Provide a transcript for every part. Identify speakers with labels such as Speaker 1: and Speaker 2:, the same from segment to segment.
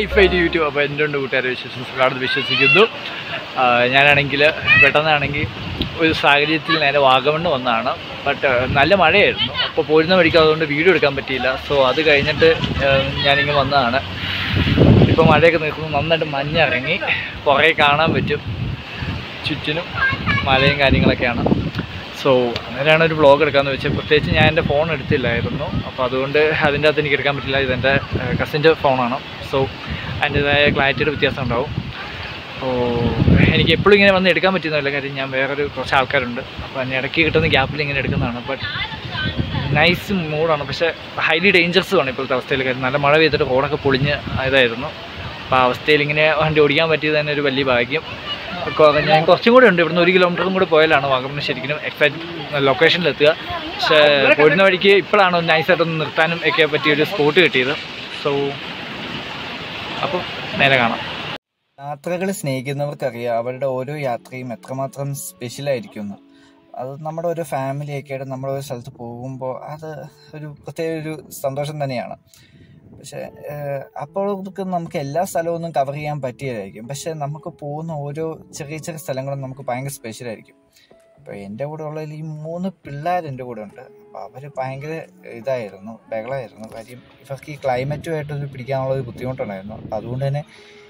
Speaker 1: Hi fight YouTube അപ്പോൾ എൻ്റെ ഉണ്ട് കൂട്ടുകാരെ വിശ്വസിക്കാണെന്ന് വിശ്വസിക്കുന്നു ആ, ഞാനാണെങ്കിൽ പെട്ടെന്നാണെങ്കിൽ ഒരു സാഹചര്യത്തിൽ നേരെ വാഗമണ്ണ് വന്നതാണ് ബട്ട് നല്ല മഴയായിരുന്നു അപ്പോൾ പോരുന്ന വഴിക്ക് അതുകൊണ്ട് വീഡിയോ എടുക്കാൻ പറ്റിയില്ല സോ അത് കഴിഞ്ഞിട്ട് ആ, ഞാനിങ്ങനെ വന്നതാണ് ഇപ്പോൾ മഴയൊക്കെ നിൽക്കുന്നു നന്നായിട്ട് മഞ്ഞിറങ്ങി കുറേ കാണാൻ പറ്റും ചുറ്റിനും മലയും കാര്യങ്ങളൊക്കെയാണ് സോ അങ്ങനെയാണ് ഒരു വ്ളോഗ് എടുക്കാമെന്ന് വെച്ചാൽ പ്രത്യേകിച്ച് ഞാൻ എൻ്റെ ഫോൺ എടുത്തില്ലായിരുന്നു അപ്പോൾ അതുകൊണ്ട് അതിൻ്റെ അകത്ത് എനിക്ക് എടുക്കാൻ പറ്റില്ല ഇതെൻ്റെ കസിൻ്റെ ഫോണാണ് സോ അതിൻ്റെതായ ക്ലാരിറ്റിയുടെ വ്യത്യാസം ഉണ്ടാവും അപ്പോൾ എനിക്ക് എപ്പോഴും ഇങ്ങനെ വന്ന് എടുക്കാൻ പറ്റുന്നില്ല കാര്യം ഞാൻ വേറൊരു കുറച്ച് ആൾക്കാരുണ്ട് അപ്പോൾ അതിന് ഇടയ്ക്ക് കിട്ടുന്ന ഗ്യാപ്പിൽ ഇങ്ങനെ എടുക്കുന്നതാണ് ബട്ട് നൈസ് മൂഡാണ് പക്ഷേ ഹൈലി ഡേഞ്ചറസും ആണ് ഇപ്പോഴത്തെ അവസ്ഥയിൽ കാര്യം നല്ല മഴ പെയ്തിട്ട് റോഡൊക്കെ പൊളിഞ്ഞ് ഇതായിരുന്നു അപ്പോൾ ആ അവസ്ഥയിൽ ഇങ്ങനെ വണ്ടി ഓടിക്കാൻ പറ്റിയത് തന്നെ ഒരു വലിയ ഭാഗ്യം കൊ- ഞാൻ കുറച്ചും കൂടെ ഉണ്ട് ഇവിടുന്ന് ഒരു കിലോമീറ്ററും കൂടെ പോയാലാണ് വാഗമണ് ശരിക്കും എക്സാക്ട് ലൊക്കേഷനിലെത്തുക പക്ഷേ പോരുന്ന വഴിക്ക് ഇപ്പോഴാണ് നൈസായിട്ടൊന്ന് നിർത്താനും ഒക്കെ പറ്റിയൊരു സ്പോട്ട് കിട്ടിയത് സോ അപ്പോൾ നേരെ കാണാം
Speaker 2: യാത്രകൾ സ്നേഹിക്കുന്നവർക്കറിയാം അവരുടെ ഓരോ യാത്രയും എത്രമാത്രം സ്പെഷ്യലായിരിക്കും എന്ന് അത് നമ്മുടെ ഒരു ഫാമിലിയൊക്കെ ആയിട്ട് നമ്മൾ ഒരു സ്ഥലത്ത് പോകുമ്പോൾ അത് ഒരു പ്രത്യേക ഒരു സന്തോഷം തന്നെയാണ് പക്ഷേ ഏഹ്, അപ്പോഴൊക്കെ നമുക്ക് എല്ലാ സ്ഥലമൊന്നും കവർ ചെയ്യാൻ പറ്റിയതായിരിക്കും പക്ഷെ നമുക്ക് പോകുന്ന ഓരോ ചെറിയ ചെറിയ സ്ഥലങ്ങളും നമുക്ക് ഭയങ്കര സ്പെഷ്യലായിരിക്കും ഇപ്പോൾ എൻ്റെ കൂടെ ഉള്ളതിൽ ഈ മൂന്ന് പിള്ളേർ എൻ്റെ കൂടെ ഉണ്ട് അപ്പോൾ അവർ ഭയങ്കര ഇതായിരുന്നു ബഹളമായിരുന്നു കാര്യം ഇവർക്ക് ഈ ക്ലൈമറ്റുമായിട്ടൊരു പിടിക്കാനുള്ള ഒരു ബുദ്ധിമുട്ടുണ്ടായിരുന്നു അപ്പോൾ അതുകൊണ്ട് തന്നെ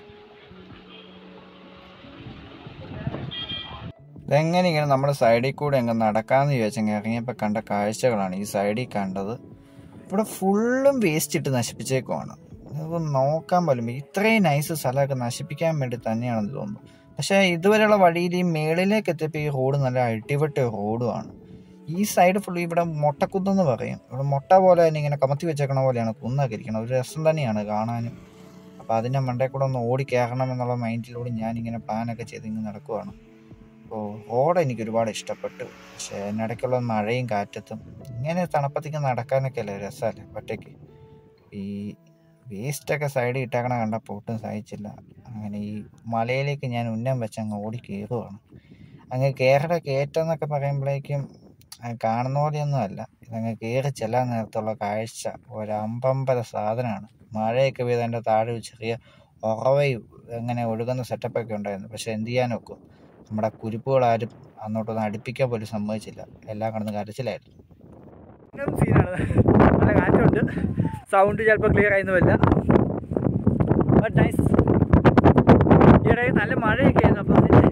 Speaker 2: ഇതെങ്ങനെ ഇങ്ങനെ നമ്മുടെ സൈഡിൽ കൂടെ അങ്ങ് നടക്കാമെന്ന് വിചാരിച്ചങ്ങ് ഇറങ്ങിയപ്പോൾ കണ്ട കാഴ്ചകളാണ് ഈ സൈഡിൽ കണ്ടത് ഇവിടെ ഫുള്ളും വേസ്റ്റ് ഇട്ട് നശിപ്പിച്ചേക്കുവാണ് ഇത് നോക്കാൻ പോലും വയ്യ. ഇത്രയും നൈസ് സ്ഥലമൊക്കെ നശിപ്പിക്കാൻ വേണ്ടി തന്നെയാണെന്ന് തോന്നുന്നു പക്ഷേ ഇതുവരെയുള്ള വഴിയിൽ ഈ മേളിലേക്ക് എത്തിയപ്പോൾ ഈ റോഡ് നല്ല അടിപൊട്ടി റോഡുമാണ് ഈ സൈഡ് ഫുള്ള് ഇവിടെ മൊട്ടക്കുന്നെന്ന് പറയും ഇവിടെ മുട്ട പോലെ തന്നെ ഇങ്ങനെ കമത്തി വെച്ചേക്കണ പോലെയാണ് കുന്നൊക്കെ ഇരിക്കണം ഒരു രസം തന്നെയാണ് കാണാനും അപ്പോൾ അതിൻ്റെ മണ്ടേ കൂടെ ഒന്ന് ഓടി കയറണം എന്നുള്ള മൈൻഡിലൂടെ ഞാനിങ്ങനെ പ്ലാനൊക്കെ ചെയ്ത് ഇങ്ങനെ നടക്കുവാണ് അപ്പോൾ റോഡ് എനിക്ക് ഒരുപാട് ഇഷ്ടപ്പെട്ടു പക്ഷേ അതിനിടയ്ക്കുള്ള മഴയും കാറ്റത്തും ഇങ്ങനെ തണുപ്പത്തേക്ക് നടക്കാനൊക്കെ അല്ലേ രസമല്ലേ ഒറ്റയ്ക്ക് ഈ വേസ്റ്റൊക്കെ സൈഡിൽ ഇട്ടേക്കണ കണ്ടപ്പോൾ ഒട്ടും സഹിച്ചില്ല അങ്ങനെ ഈ മലയിലേക്ക് ഞാൻ ഉന്നം വെച്ച് അങ്ങ് ഓടി കയറുവാണ് അങ്ങ് കയറുടെ കയറ്റം എന്നൊക്കെ പറയുമ്പോഴേക്കും അത് കാണുന്ന പോലെയൊന്നും അല്ല ഇതങ്ങ് കയറി ചെല്ലാൻ നേരത്തുള്ള കാഴ്ച ഒരമ്പമ്പര സാധനമാണ് മഴയൊക്കെ പെയ്ത് അതിൻ്റെ താഴെ ഒരു ചെറിയ ഉറവയും അങ്ങനെ ഒഴുകുന്ന സെറ്റപ്പൊക്കെ ഉണ്ടായിരുന്നു പക്ഷെ എന്ത് ചെയ്യാനൊക്കും നമ്മുടെ കുരുപ്പുകൾ ആരും അന്നോട്ടൊന്നും അടുപ്പിക്കാൻ പോലും സമ്മതിച്ചില്ല എല്ലാം കടന്ന് കരച്ചിലായിരുന്നു
Speaker 1: സീനാണ് നല്ല കാറ്റുണ്ട് സൗണ്ട് ചിലപ്പോൾ ക്ലിയർ ആയിരുന്നു വരില്ല ബട്ട് നൈസ് ഈയിടെ നല്ല മഴയൊക്കെ ആയിരുന്നു അപ്പോൾ അതിൻ്റെ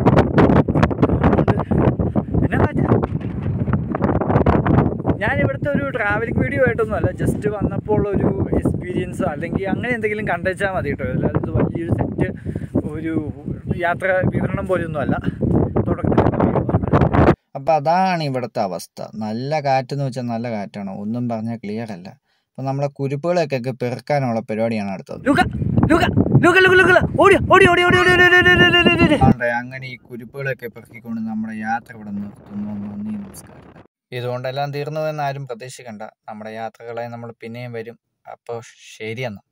Speaker 1: പിന്നെ കാറ്റ് ഞാൻ ഇവിടുത്തെ ഒരു ട്രാവലിംഗ് വീഡിയോ ആയിട്ടൊന്നുമല്ല ജസ്റ്റ് വന്നപ്പോൾ ഉള്ള ഒരു എക്സ്പീരിയൻസ് അല്ലെങ്കിൽ അങ്ങനെ എന്തെങ്കിലും കണ്ടുവച്ചാൽ മതി കേട്ടോ അല്ലാതെ ഇത് വലിയൊരു സെറ്റ് ഒരു യാത്ര വിവരണം പോലെയൊന്നും അല്ല തുടക്കത്തിൽ
Speaker 2: അപ്പം അതാണ് ഇവിടുത്തെ അവസ്ഥ നല്ല കാറ്റെന്ന് വെച്ചാൽ നല്ല കാറ്റാണ് ഒന്നും പറഞ്ഞാൽ ക്ലിയർ അല്ല അപ്പം നമ്മളെ കുരുപ്പുകളൊക്കെ പെറുക്കാനുള്ള പരിപാടിയാണ് അടുത്തത്
Speaker 1: ലുക ലുക ലുക ലുക ലുക ഓടി ഓടി ഓടി ഓടി ഓടി ഓടി ഓടി ഓടി ഓടി ഓടി ഓടി
Speaker 2: ആണ്ടെ, അങ്ങനെ ഈ കുരുപ്പുകളൊക്കെ പെറുക്കിക്കൊണ്ട് നമ്മുടെ യാത്ര ഇവിടെ നിർത്തുന്നു നന്ദി നമസ്കാരം ഇതുകൊണ്ടെല്ലാം തീർന്നു എന്ന് ആരും പ്രതീക്ഷിക്കണ്ട നമ്മുടെ യാത്രകളായി നമ്മൾ പിന്നെയും വരും അപ്പോൾ ശരിയെന്നാ